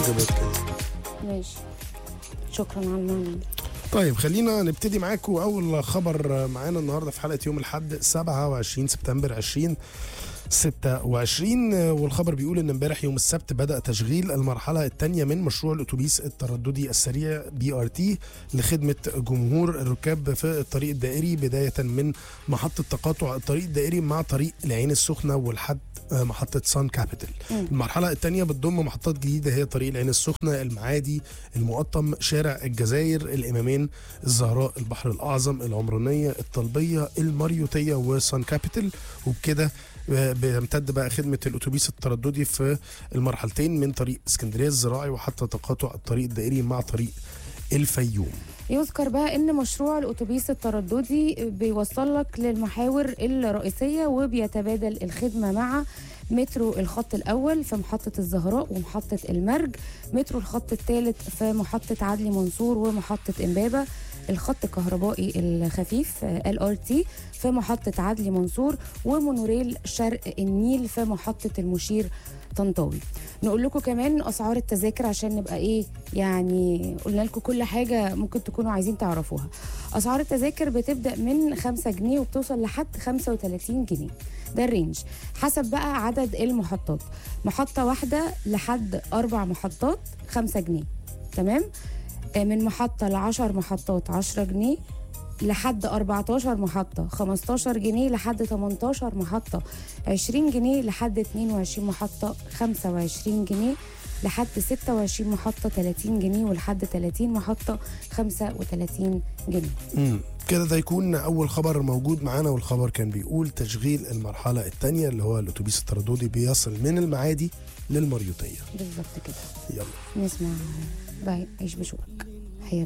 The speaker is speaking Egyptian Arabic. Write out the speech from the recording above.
اجابات كده ماشي شكرا على المعلومة طيب خلينا نبتدي معاكم اول خبر معانا النهارده في حلقه يوم الاحد 27 سبتمبر 20 26 والخبر بيقول ان امبارح يوم السبت بدا تشغيل المرحله الثانيه من مشروع الاتوبيس الترددي السريع بي ار تي لخدمه جمهور الركاب في الطريق الدائري بدايه من محطه تقاطع الطريق الدائري مع طريق العين السخنه ولحد محطة سان كابيتال المرحلة الثانية بتضم محطات جديدة هي طريق العين السخنة المعادي المقطم شارع الجزائر الإمامين الزهراء البحر الأعظم العمرانية الطلبية المريوطية وسان كابيتال وبكده بيمتد بقى خدمة الأتوبيس الترددي في المرحلتين من طريق اسكندرية الزراعي وحتى تقاطع الطريق الدائري مع طريق الفيوم يذكر بقى ان مشروع الاتوبيس الترددي بيوصل لك للمحاور الرئيسيه وبيتبادل الخدمه مع مترو الخط الاول في محطه الزهراء ومحطه المرج مترو الخط الثالث في محطه عدلي منصور ومحطه امبابه الخط الكهربائي الخفيف ال ار تي في محطه عدلي منصور ومونوريل شرق النيل في محطه المشير طنطاوي نقول لكم كمان اسعار التذاكر عشان نبقى ايه يعني قلنا لكم كل حاجه ممكن تكونوا عايزين تعرفوها اسعار التذاكر بتبدا من 5 جنيه وبتوصل لحد 35 جنيه ده الرينج حسب بقى عدد المحطات محطه واحده لحد اربع محطات 5 جنيه تمام من محطه ل 10 محطات 10 جنيه لحد 14 محطة 15 جنيه لحد 18 محطة 20 جنيه لحد 22 محطة 25 جنيه لحد 26 محطة 30 جنيه ولحد 30 محطة 35 جنيه امم كده ده يكون اول خبر موجود معانا والخبر كان بيقول تشغيل المرحله الثانيه اللي هو الاتوبيس الترددي بيصل من المعادي للمريوطيه بالظبط كده يلا نسمع باي عيش بشوقك